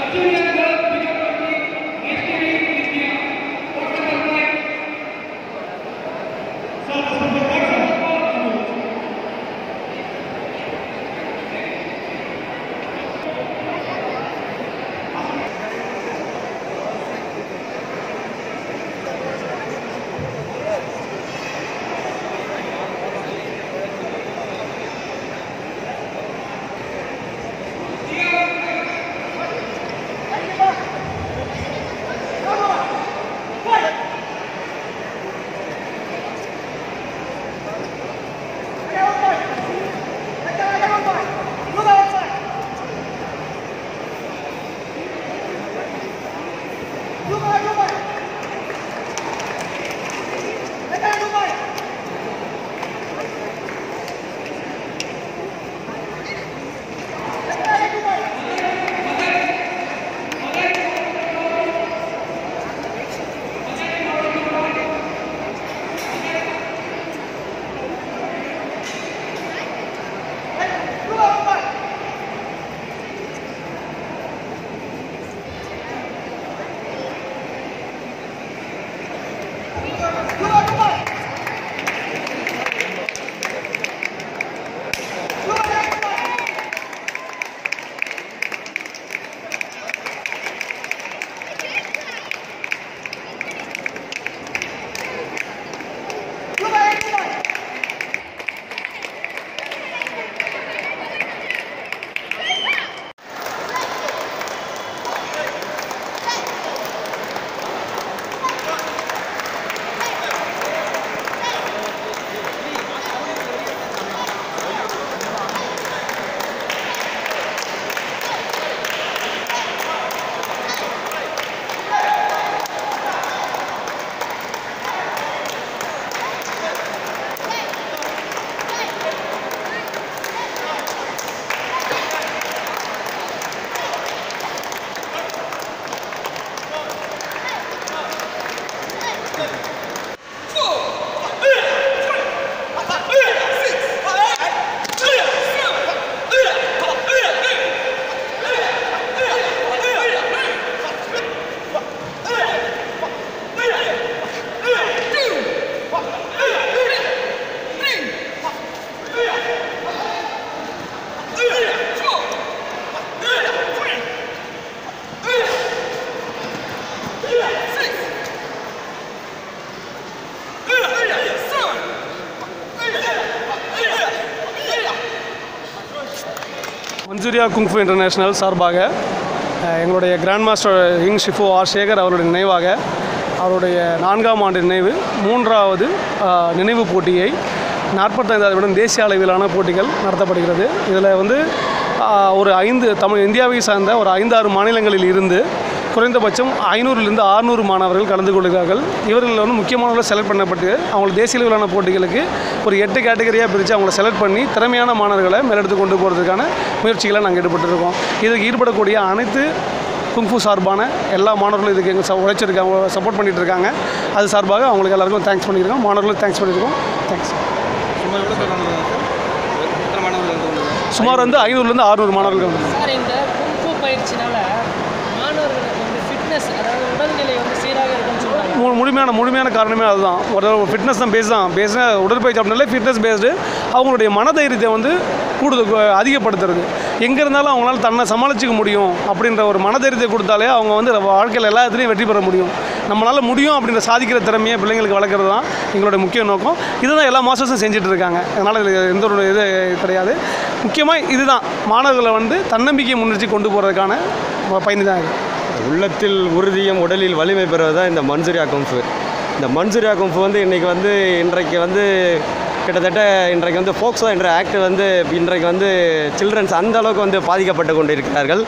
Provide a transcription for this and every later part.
Manchuria kung fu international சார்பாக அஹ், எங்களுடைய கிராண்ட் மாஸ்டர் இங் ஷிஃபு ஆர் சேகர் அவருடைய நினைவாக அவருடைய நான்காம் ஆண்டு நினைவு மூன்றாவது அஹ், நினைவு போட்டியை நாற்பத்தைந்தாவது விடம் தேசிய அளவிலான போட்டிகள் நடத்தப்படுகிறது இதில் வந்து அஹ், ஒரு ஐந்து தமிழ் இந்தியாவை சார்ந்த ஒரு ஐந்தாறு மாநிலங்களில் இருந்து குறைந்தபட்சம் ஐநூறுலேருந்து ஆறுநூறு மாணவர்கள் கலந்து கொள்கிறார்கள் இவர்கள் வந்து முக்கியமானவர்கள் செலக்ட் பண்ணப்பட்டு அவங்களை தேசிய அளவிலான போட்டிகளுக்கு ஒரு எட்டு கேட்டகரியாக பிரித்து அவங்கள செலக்ட் பண்ணி திறமையான மாணவர்களை மேலெடுத்து கொண்டு போகிறதுக்கான முயற்சிகளை நாங்கள் ஈடுபட்டிருக்கோம் இதுக்கு ஈடுபடக்கூடிய அனைத்து குங்ஃபு சார்பான எல்லா மாணவர்களும் இதுக்கு எங்கள் உழைச்சிருக்காங்க சப்போர்ட் பண்ணிட்டு இருக்காங்க அது சார்பாக அவங்களுக்கு எல்லாருக்கும் தேங்க்ஸ் பண்ணியிருக்கோம் மாணவர்களுக்கு தேங்க்ஸ் பண்ணியிருக்கோம் தேங்க்ஸ் சும்மா எவ்வளோ பேர் வந்தாங்க சார் எத்தனை மாணவர்கள் வந்து வந்தாங்க சுமார் வந்து ஐநூறுலேருந்து ஆறுநூறு மாணவர்கள் வந்து சார் இந்த குங்ஃபு பயிற்சினால மாணவர்களுக்கு வந்து ஃபிட்னஸ் அதாவது உடல்நிலை வந்து சீராக இருக்கும்னு சொல்றாங்க மு முழுமையான முழுமையான காரணமே அதுதான் ஒரு ஃபிட்னஸ் தான் பேஸ் தான் பேஸ் உடற்பயிற்சி அப்படின்னாலே ஃபிட்னஸ் பேஸ்டு அவங்களுடைய மனதைரியத்தை வந்து கூடுதல் கு- அதிகப்படுத்துறது எங்கே இருந்தாலும் அவங்களால தன்னை சமாளிச்சிக்க முடியும் அப்படின்ற ஒரு மனதைரியத்தை கொடுத்தாலே அவங்க வந்து வாழ்க்கையில் எல்லா இடத்துலையும் வெற்றி பெற முடியும் நம்மளால் முடியும் அப்படின்ற சாதிக்கிற திறமையை பிள்ளைங்களுக்கு வளர்க்குறது தான் எங்களுடைய முக்கிய நோக்கம் இதுதான் எல்லா மாஸ்டர்ஸும் செஞ்சுட்டு இருக்காங்க அதனால் இது எந்த ஒரு இது கிடையாது முக்கியமாக இதுதான் மாணவர்களை வந்து தன்னம்பிக்கையை முன்னெடுத்து கொண்டு போகிறதுக்கான பயணி தான் இது உள்ளத்தில் உறுதியும் உடலில் வலிமை பெறுவது இந்த மன்சூரியா கும்ஃபு இந்த மன்சூரியா கும்ஃபு வந்து இன்றைக்கி வந்து இன்றைக்கு வந்து கிட்டத்தட்ட இன்றைக்கு வந்து ஃபோக்ஸோ என்ற ஆக்ட் வந்து இன்றைக்கு வந்து சில்ட்ரன்ஸ் அந்த அளவுக்கு வந்து பாதிக்கப்பட்டு கொண்டிருக்கிறார்கள்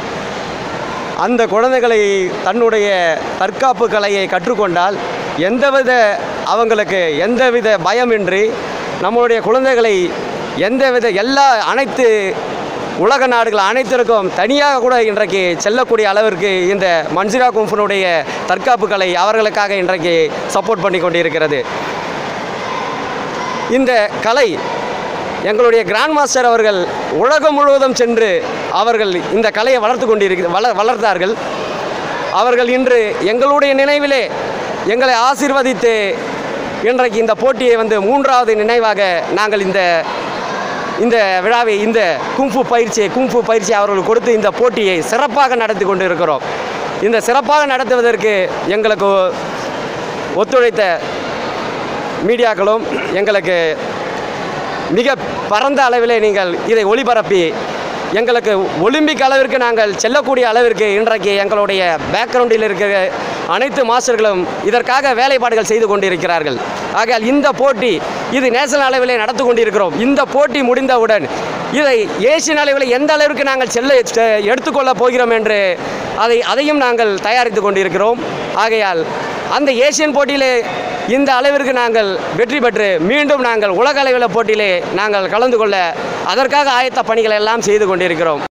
அந்த குழந்தைகளை தன்னுடைய தற்காப்பு கலையை கற்றுக்கொண்டால் எந்தவித அவங்களுக்கு எந்தவித பயமின்றி நம்மளுடைய குழந்தைகளை எந்தவித எல்லா அனைத்து உலக நாடுகள் அனைத்திற்கும் தனியாக கூட இன்றைக்கு செல்லக்கூடிய அளவிற்கு இந்த மன்சிரா கும்பனுடைய தற்காப்பு கலை அவர்களுக்காக இன்றைக்கு சப்போர்ட் பண்ணி கொண்டிருக்கிறது இந்த கலை எங்களுடைய கிராண்ட் மாஸ்டர் அவர்கள் உலகம் முழுவதும் சென்று அவர்கள் இந்த கலையை வளர்த்து கொண்டிருக்க வள வளர்த்தார்கள் அவர்கள் இன்று எங்களுடைய நினைவிலே எங்களை ஆசீர்வதித்து இன்றைக்கு இந்த போட்டியை வந்து மூன்றாவது நினைவாக நாங்கள் இந்த இந்த விழாவை இந்த குங்ஃபு பயிற்சியை குங்ஃபு பயிற்சி அவர்கள் கொடுத்து இந்த போட்டியை சிறப்பாக நடத்தி கொண்டு இருக்கிறோம் இந்த சிறப்பாக நடத்துவதற்கு எங்களுக்கு ஒத்துழைத்த மீடியாக்களும் எங்களுக்கு மிக பரந்த அளவிலே நீங்கள் இதை ஒளிபரப்பி எங்களுக்கு ஒலிம்பிக் அளவிற்கு நாங்கள் செல்லக்கூடிய அளவிற்கு இன்றைக்கு எங்களுடைய பேக்ரவுண்டில் இருக்கிற அனைத்து மாஸ்டர்களும் இதற்காக வேலைப்பாடுகள் செய்து கொண்டிருக்கிறார்கள் ஆகையால் இந்த போட்டி இது நேஷனல் அளவிலே நடந்து கொண்டிருக்கிறோம் இந்த போட்டி முடிந்தவுடன் இதை ஏசியன் அளவில் எந்த அளவிற்கு நாங்கள் செல்ல செ- எடுத்துக்கொள்ளப் போகிறோம் என்று அதை அதையும் நாங்கள் தயாரித்து கொண்டிருக்கிறோம் ஆகையால் அந்த ஏசியன் போட்டியிலே இந்த அளவிற்கு நாங்கள் வெற்றி பெற்று மீண்டும் நாங்கள் உலக அளவில் போட்டியிலே நாங்கள் கலந்து கொள்ள அதற்காக ஆயத்த பணிகளை எல்லாம் செய்து கொண்டிருக்கிறோம்